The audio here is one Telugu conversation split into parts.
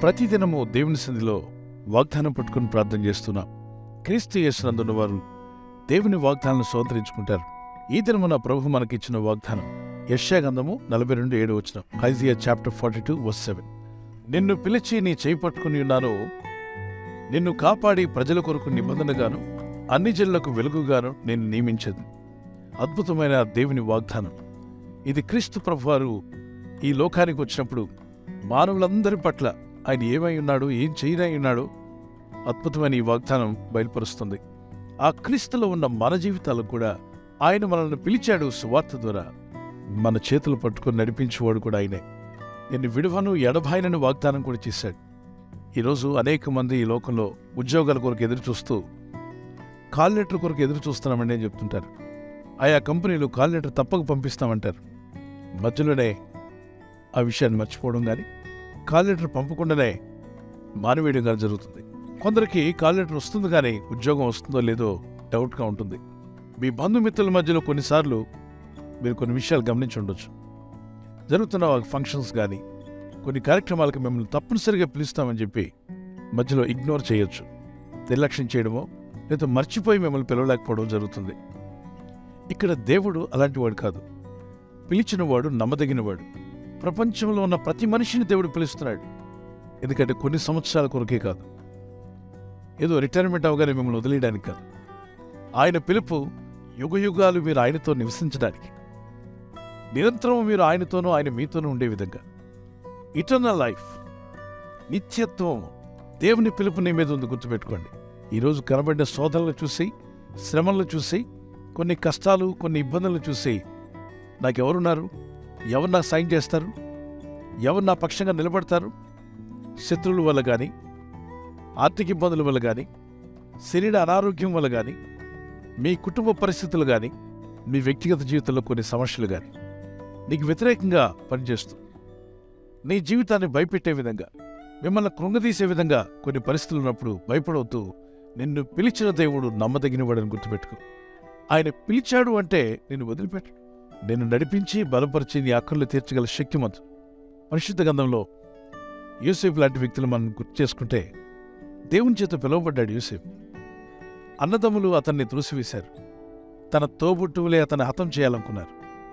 ప్రతిదినము దేవుని సన్నిధిలో వాగ్దానం పట్టుకుని ప్రార్థన చేస్తున్నాం క్రీస్తు యేసునందున్న వారు దేవుని వాగ్దానాలను స్వతంత్రించుకుంటారు ఈ దినమున ప్రభు మనకిచ్చిన వాగ్దానం యశాగంధము నలభై రెండు ఏడు వచ్చిన Isaiah chapter forty two verse seven నిన్ను పిలిచి నీ చేయి పట్టుకుని ఉన్నాను నిన్ను కాపాడి ప్రజల కొరకు నిబంధనగాను అన్ని జనులకు వెలుగుగాను నేను నియమించదు అద్భుతమైన దేవుని వాగ్దానం ఇది క్రీస్తు ప్రభువారు ఈ లోకానికి వచ్చినప్పుడు మానవులందరి పట్ల ఆయన ఏమై ఉన్నాడు ఏం చేయనై ఉన్నాడు అద్భుతమైన ఈ వాగ్దానం బయలుపరుస్తుంది ఆ క్రీస్తులో ఉన్న మన జీవితాలకు కూడా ఆయన మనల్ని పిలిచాడు సువార్త ద్వారా మన చేతులు పట్టుకొని నడిపించేవాడు కూడా ఆయనే నేను విడువను ఎడబాయనని వాగ్దానం కూడా చేశాడు ఈరోజు అనేక మంది ఈ లోకంలో ఉద్యోగాల కొరకు ఎదురు చూస్తూ కాల్ లెటర్ కొరకు ఎదురు చూస్తున్నామని అని చెప్తుంటారు ఆయా కంపెనీలు కాల్ లెటర్ తప్పక పంపిస్తామంటారు మధ్యలోనే ఆ విషయాన్ని మర్చిపోవడం కానీ కాల్ లెటర్ పంపకుండానే మానివేయడం కానీ జరుగుతుంది కొందరికి కాల్ లెటర్ వస్తుంది కానీ ఉద్యోగం వస్తుందో లేదో డౌట్గా ఉంటుంది మీ బంధుమిత్రుల మధ్యలో కొన్నిసార్లు మీరు కొన్ని విషయాలు గమనించి ఉండొచ్చు జరుగుతున్న ఫంక్షన్స్ కానీ కొన్ని కార్యక్రమాలకు మిమ్మల్ని తప్పనిసరిగా పిలుస్తామని చెప్పి మధ్యలో ఇగ్నోర్ చేయొచ్చు నిర్లక్ష్యం చేయడమో లేదా మర్చిపోయి మిమ్మల్ని పిలవలేకపోవడం జరుగుతుంది ఇక్కడ దేవుడు అలాంటి వాడు కాదు పిలిచినవాడు నమ్మదగినవాడు ప్రపంచంలో ఉన్న ప్రతి మనిషిని దేవుడు పిలుస్తున్నాడు ఎందుకంటే కొన్ని సంవత్సరాల కొరకే కాదు ఏదో రిటైర్మెంట్ అవగానే మిమ్మల్ని వదిలేయడానికి కాదు ఆయన పిలుపు యుగ యుగాలు మీరు ఆయనతో నివసించడానికి నిరంతరం మీరు ఆయనతోనూ ఆయన మీతోనూ ఉండే విధంగా ఇటర్నల్ లైఫ్ నిత్యత్వం దేవుని పిలుపు నీ మీద ఉంది గుర్తుపెట్టుకోండి ఈరోజు కనబడిన శోధనలు చూసి శ్రమలను చూసి కొన్ని కష్టాలు కొన్ని ఇబ్బందులను చూసి నాకెవరున్నారు ఎవరు నాకు సాయం చేస్తారు ఎవరు నా పక్షంగా నిలబడతారు శత్రువుల వల్ల కానీ ఆర్థిక ఇబ్బందుల వల్ల కానీ శరీర అనారోగ్యం వల్ల కానీ మీ కుటుంబ పరిస్థితులు కానీ మీ వ్యక్తిగత జీవితంలో కొన్ని సమస్యలు కానీ నీకు వ్యతిరేకంగా పనిచేస్తూ నీ జీవితాన్ని భయపెట్టే విధంగా మిమ్మల్ని కృంగదీసే విధంగా కొన్ని పరిస్థితులు ఉన్నప్పుడు భయపడవద్దు నిన్ను పిలిచిన దేవుడు నమ్మదగినవాడని గుర్తుపెట్టుకో ఆయన పిలిచాడు అంటే నిన్ను వదిలిపెట్టడు నిన్ను నడిపించి బలపరిచి నీ అక్కర్లు తీర్చగల శక్తిమంతుడు పరిశుద్ధ గంధంలో యూసేఫ్ లాంటి వ్యక్తులు మనం గుర్తు చేసుకుంటే దేవుని చేత పిలువబడ్డాడు యూసేఫ్ అన్నదమ్ములు అతన్ని త్రోసివేశారు తన తోబుట్టువులే అతన్ని హతం చేయాలనుకున్నారు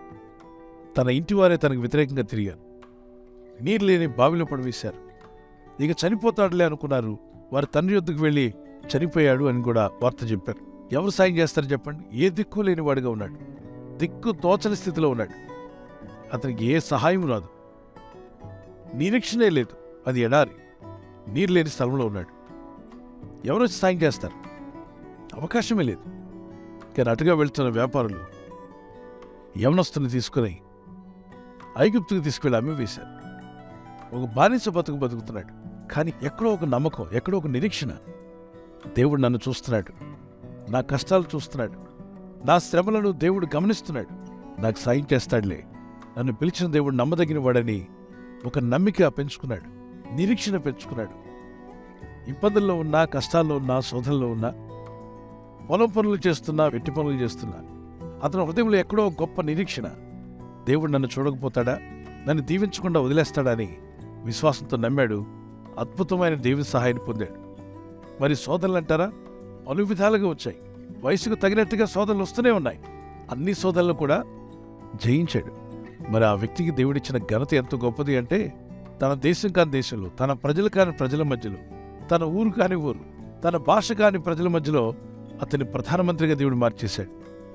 తన ఇంటివారే తనకు వ్యతిరేకంగా తిరిగారు నీరు లేని బావిలో పడవేశారు ఇక చనిపోతాడులే అనుకున్నారు వారి తండ్రి యొద్దకు వెళ్ళి చనిపోయాడు అని కూడా వార్త చెప్పారు ఎవరు సాయం చేస్తారు చెప్పండి ఏ దిక్కు లేని వాడిగా ఉన్నాడు దిక్కు తోచని స్థితిలో ఉన్నాడు అతనికి ఏ సహాయం రాదు నిరీక్షణే లేదు అది ఎడారి నీరు లేని స్థలంలో ఉన్నాడు ఎవరు వచ్చి సాయం చేస్తారు అవకాశమే లేదు కానీ అటుగా వెళ్తున్న వ్యాపారులు యవనస్తుని తీసుకుని ఐగుప్తుకు తీసుకువెళ్ళి అమ్మి వేశారు ఒక బానిస బతుకు బతుకుతున్నాడు కానీ ఎక్కడో ఒక నమ్మకం ఎక్కడో ఒక నిరీక్షణ దేవుడు నన్ను చూస్తున్నాడు నా కష్టాలు చూస్తున్నాడు నా శ్రమలను దేవుడు గమనిస్తున్నాడు నాకు సాయం చేస్తాడులే నన్ను పిలిచిన దేవుడు నమ్మదగిన వాడని ఒక నమ్మిక పెంచుకున్నాడు నిరీక్షణ పెంచుకున్నాడు ఇబ్బందుల్లో ఉన్నా కష్టాల్లో ఉన్నా శోధనలో ఉన్నా పొలం పనులు చేస్తున్నా వెట్టి పనులు చేస్తున్నా అతని హృదయంలో ఎక్కడో గొప్ప నిరీక్షణ దేవుడు నన్ను చూడకపోతాడా నన్ను దీవించకుండా వదిలేస్తాడా అని విశ్వాసంతో నమ్మాడు అద్భుతమైన దేవుని సహాయాన్ని పొందాడు మరి శోధనలు అంటారా పలు విధాలుగా వచ్చాయి వయసుకు తగినట్టుగా శోధనలు వస్తూనే ఉన్నాయి అన్ని శోధనలు కూడా జయించాడు మరి ఆ వ్యక్తికి దేవుడిచ్చిన ఘనత ఎంత గొప్పది అంటే తన దేశం కాని దేశంలో తన ప్రజలు కాని ప్రజల మధ్యలో తన ఊరు కాని ఊరు తన భాష కాని ప్రజల మధ్యలో అతని ప్రధానమంత్రిగా దేవుడు మార్చేశాడు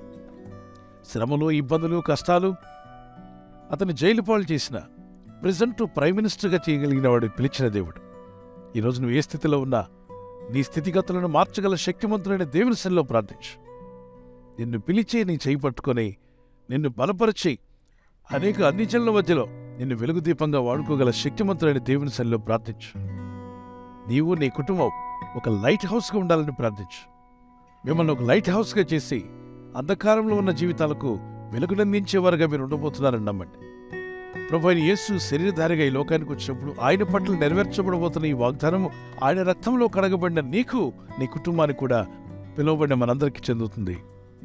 శ్రమలు ఇబ్బందులు కష్టాలు అతని జైలు పాలు చేసిన ప్రెజెంట్ ప్రైమ్ మినిస్టర్గా చేయగలిగిన వాడు పిలిచిన దేవుడు ఈరోజు నువ్వు ఏ స్థితిలో ఉన్నా నీ స్థితిగతులను మార్చగల శక్తిమంతుడైన దేవుని సన్నిలో ప్రార్థించు నిన్ను పిలిచి నీ చేయి పట్టుకొని నిన్ను బలపరిచి అనేక అన్ని జనుల మధ్యలో నిన్ను వెలుగు దీపంగా వాడుకోగల శక్తిమంతుడైన దేవుని సన్నిలో ప్రార్థించు నీవు నీ కుటుంబం ఒక లైట్ హౌస్గా ఉండాలని ప్రార్థించు మిమ్మల్ని ఒక లైట్ హౌస్గా చేసి అంధకారంలో ఉన్న జీవితాలకు వెలుగునందించేవారుగా మీరు ఉండబోతున్నారని నమ్మండి ప్రభు అయిన యేసు శరీరధారిగా ఈ లోకానికి వచ్చినప్పుడు ఆయన పట్ల నెరవేర్చబడబోతున్న ఈ వాగ్దానము ఆయన రక్తంలో కడగబడిన నీకు నీ కుటుంబానికి కూడా పిలువబడిన మనందరికీ చెందుతుంది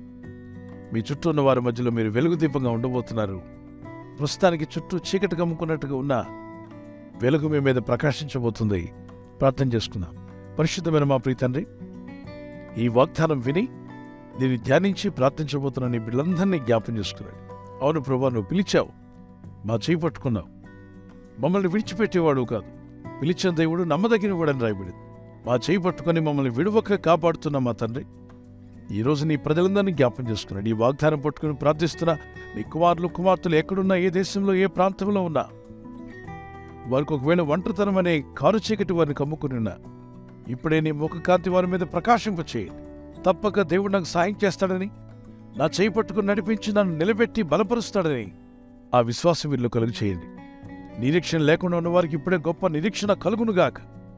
మీ చుట్టూ ఉన్న వారి మధ్యలో మీరు వెలుగు దీపంగా ఉండబోతున్నారు ప్రస్తుతానికి చుట్టూ చీకటి కమ్ముకున్నట్టుగా ఉన్న వెలుగు మీ మీద ప్రకాశించబోతుంది ప్రార్థన చేసుకుందాం పరిశుద్ధమైన మా ప్రియ తండ్రి ఈ వాగ్దానం విని దీన్ని ధ్యానించి ప్రార్థించబోతున్న నీ బిడ్డలందరినీ జ్ఞాపం చేసుకున్నాడు అవును ప్రభా నువ్వు పిలిచావు మా చేయి పట్టుకున్నావు మమ్మల్ని విడిచిపెట్టేవాడు కాదు పిలిచిన దేవుడు నమ్మదగిన వాడని రాయబడింది మా చేయి పట్టుకొని మమ్మల్ని విడువక కాపాడుతున్న మా తండ్రి ఈరోజు నీ ప్రజలందరినీ జ్ఞాపం చేసుకున్నాడు ఈ వాగ్దానం పట్టుకుని ప్రార్థిస్తున్నా నీ కుమారులు కుమార్తెలు ఎక్కడున్నా ఏ దేశంలో ఏ ప్రాంతంలో ఉన్నా వారికి ఒకవేళ ఒంటరితనం అనే కారు చీకటి వారిని కమ్ముకుని ఉన్నా ఇప్పుడే నీ ముఖ కాంతి వారి మీద ప్రకాశింప చేయండి తప్పక దేవుడు నాకు సాయం చేస్తాడని నా చేయి పట్టుకుని నడిపించి నన్ను నిలబెట్టి బలపరుస్తాడని ఆ విశ్వాసం వీళ్ళు కలుగు చేయండి నిరీక్షణ లేకుండా ఉన్న వారికి ఇప్పుడే గొప్ప నిరీక్షణ కలుగునుగాక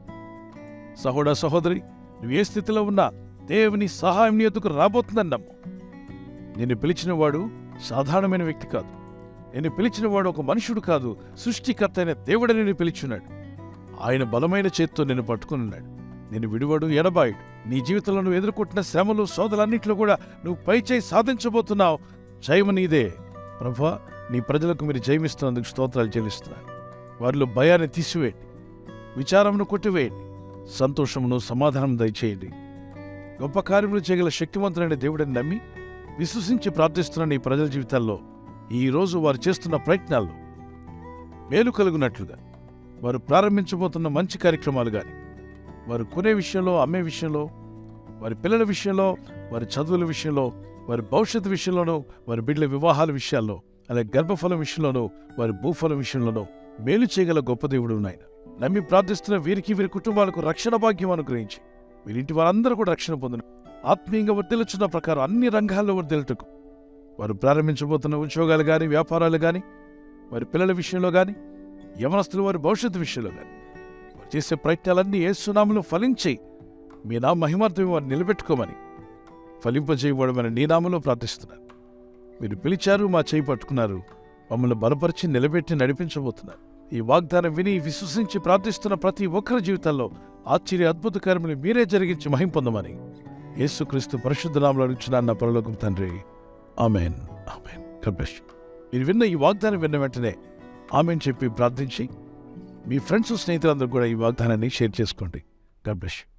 సహోడా సహోదరి నువ్వు ఏ స్థితిలో ఉన్నా దేవుని సహాయం నీ ఎదుకు రాబోతుందని నమ్ము నిన్ను పిలిచినవాడు సాధారణమైన వ్యక్తి కాదు నేను పిలిచినవాడు ఒక మనుషుడు కాదు సృష్టికర్త అయిన దేవుడు నిన్ను పిలిచున్నాడు ఆయన బలమైన చేత్తో నిన్ను పట్టుకున్నాడు నేను విడివాడు ఎడబాయుడు నీ జీవితంలో నువ్వు ఎదుర్కొంటున్న శ్రమలు సోదలన్నింటిలో కూడా నువ్వు పైచేయి సాధించబోతున్నావు జయము నీదే ప్రభా నీ ప్రజలకు మీరు జయమిస్తున్నందుకు స్తోత్రాలు చెల్లిస్తున్నాను వారిలో భయాన్ని తీసివేయండి విచారమును కొట్టివేయండి సంతోషమును సమాధానం దయచేయండి గొప్ప కార్యములు చేయగల శక్తివంతులైన దేవుడిని నమ్మి విశ్వసించి ప్రార్థిస్తున్న నీ ప్రజల జీవితాల్లో ఈ రోజు వారు చేస్తున్న ప్రయత్నాల్లో మేలు కలుగునట్లుగా వారు ప్రారంభించబోతున్న మంచి కార్యక్రమాలు కానీ వారు కొనే విషయంలో అమ్మే విషయంలో వారి పిల్లల విషయంలో వారి చదువుల విషయంలో వారి భవిష్యత్తు విషయంలోనూ వారి బిడ్డల వివాహాల విషయాల్లో అలాగే గర్భఫలం విషయంలోనూ వారి భూఫలం విషయంలోనూ మేలు చేయగల గొప్ప దేవుడు నాయన నమ్మి ప్రార్థిస్తున్న వీరికి వీరి కుటుంబాలకు రక్షణ భాగ్యం అనుగ్రహించి వీరింటి వారందరూ కూడా రక్షణ పొందిన ఆత్మీయంగా వర్దిల్చున్న ప్రకారం అన్ని రంగాల్లో వర్దిల్టకు వారు ప్రారంభించబోతున్న ఉద్యోగాలు కానీ వ్యాపారాలు కానీ వారి పిల్లల విషయంలో కానీ యవనస్తులు వారి భవిష్యత్తు విషయంలో కానీ వారు చేసే ప్రయత్నాలన్నీ ఏ సునాములు ఫలించి మీ నా మహిమార్థం వారిని నిలబెట్టుకోమని ఫలింపజేయబడమని నీ నామంలో ప్రార్థిస్తున్నాను మీరు పిలిచారు మా చేయి పట్టుకున్నారు మమ్మల్ని బలపరిచి నిలబెట్టి నడిపించబోతున్నారు ఈ వాగ్దానం విని విశ్వసించి ప్రార్థిస్తున్న ప్రతి ఒక్కరి జీవితాల్లో ఆశ్చర్య అద్భుత కార్యములు మీరే జరిగించి మహిం పొందమని యేసుక్రీస్తు పరిశుద్ధ నామలో ఇచ్చిన నా పరలోకం తండ్రి amen amen God bless you. మీరు విన్న ఈ వాగ్దానం విన్న వెంటనే ఆమెన్ చెప్పి ప్రార్థించి మీ ఫ్రెండ్స్ స్నేహితులందరూ కూడా ఈ వాగ్దానాన్ని షేర్ చేసుకోండి God bless you.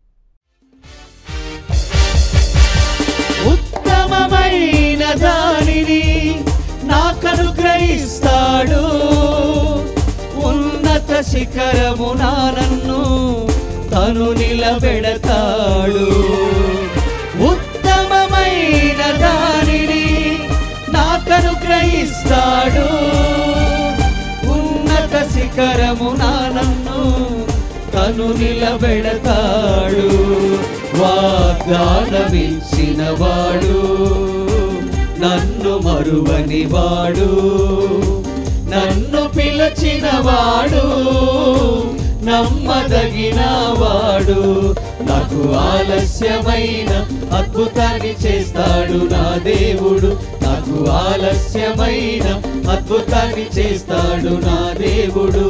ఉత్తమమైన దానిని నాకనుగ్రహిస్తాడు ఉన్నత శిఖరమున నన్ను తను నిలబెడతాడు ఉత్తమమైన దానిని నాకనుగ్రహిస్తాడు ఉన్నత శిఖరమున నన్ను తను నిలబెడతాడు వాగ్దానమిచ్చిన వాడు నన్ను మరువని వాడు నన్ను పిలచిన వాడు నమ్మదగిన వాడు నాకు ఆలస్యమైన అద్భుతాన్ని చేస్తాడు నా దేవుడు నాకు ఆలస్యమైన అద్భుతాన్ని చేస్తాడు నా దేవుడు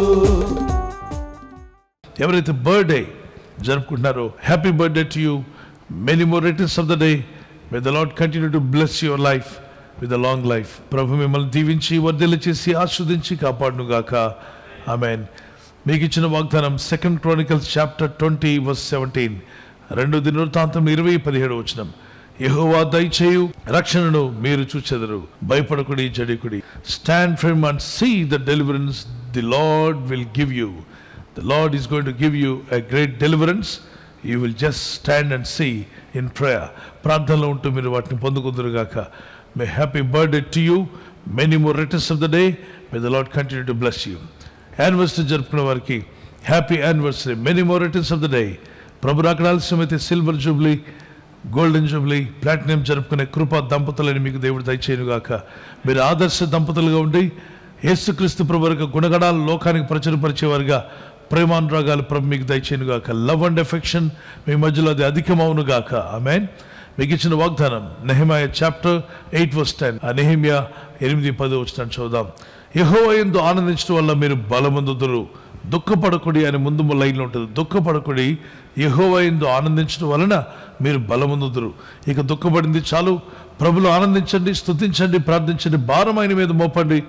ఎవరైతే బర్త్డే జరుపుకుంటున్నారో happy birthday to you many more returns of the day may the Lord continue to bless your life with a long life ప్రభు మిమ్మల్ని దీవించి వర్ధలు చేసి ఆస్వాదించి కాపాడును గాక ఆమెన్ మీకు ఇచ్చిన వాగ్దానం second Chronicles chapter twenty verse seventeen రెండు దినవృత్తాంతం ఇరవై పదిహేడు వచ్చినాం యెహోవా దయచేయు రక్షణను మీరు చూచెదరు భయపడకుడి జడికుడి stand from and see the deliverance the Lord will give you The Lord is going to give you a great deliverance. You will just stand and see in prayer. ప్రార్థనలో ఉంటూ మీరు వాటిని పొందుకుందరుగాక may happy birthday to you many more returns of the day may the Lord continue to bless you anniversary జరుపుకునే వారికి happy anniversary many more returns of the day ప్రభు రాకడ ఆలస్యమైతే silver jubilee golden jubilee platinum జరుపుకునే కృపా దంపతులని మీకు దేవుడు దయచేయనుగాక మీరు ఆదర్శ దంపతులుగా ఉండి యేసుక్రీస్తు ప్రభువుకు గుణగణాలు లోకానికి ప్రచురపరిచేవారుగా ప్రేమానురాగాలు ప్రభు మీకు దయచేయనుగాక లవ్ అండ్ ఎఫెక్షన్ మీ మధ్యలో అది అధికమవునుగాక ఆమెన్ మీకు ఇచ్చిన వాగ్దానం Nehemiah chapter eight verse ten ఆ నెహిమియా ఎనిమిది పది వచ్చిన చూద్దాం యహోవ ఎందు ఆనందించడం వల్ల మీరు బలమందుదురు దుఃఖపడకుడి అని ముందు లైన్లో ఉంటుంది దుఃఖపడకుడి యహోవ ఎందు ఆనందించడం వలన మీరు బలమందుదురు ఇక దుఃఖపడింది చాలు ప్రభులు ఆనందించండి స్తుతించండి ప్రార్థించండి భారం ఆయన మీద మోపండి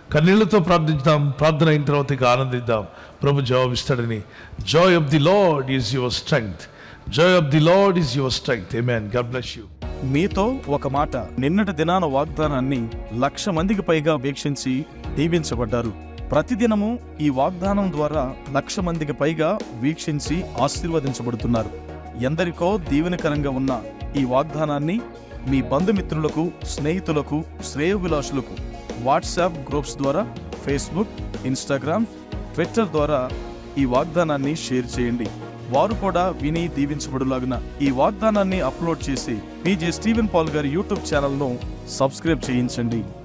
కన్నీళ్లతో ప్రార్థిద్దాం ప్రార్థన అయిన తర్వాత ఇక ఆనందిద్దాం ప్రభు జవాబిస్తాడని joy of the Lord is your strength joy of the Lord is your strength man God bless you మీతో ఒక మాట నిన్నటి దినాన వాగ్దానాన్ని లక్ష మందికి పైగా వీక్షించి దీవించబడ్డారు ప్రతిదినము ఈ వాగ్దానం ద్వారా లక్ష మందికి పైగా వీక్షించి ఆశీర్వదించబడుతున్నారు ఎందరికో దీవెనకరంగా ఉన్న ఈ వాగ్దానాన్ని మీ బంధుమిత్రులకు స్నేహితులకు శ్రేయోభిలాషులకు వాట్సాప్ గ్రూప్స్ ద్వారా ఫేస్బుక్ ఇన్స్టాగ్రామ్ ట్విట్టర్ ద్వారా ఈ వాగ్దానాన్ని షేర్ చేయండి వారు కూడా విని దీవించబడులాగున ఈ వాగ్దానాన్ని అప్లోడ్ చేసి పీజే స్టీవెన్ పాల్ గారి యూట్యూబ్ ఛానల్ను సబ్స్క్రైబ్ చేయించండి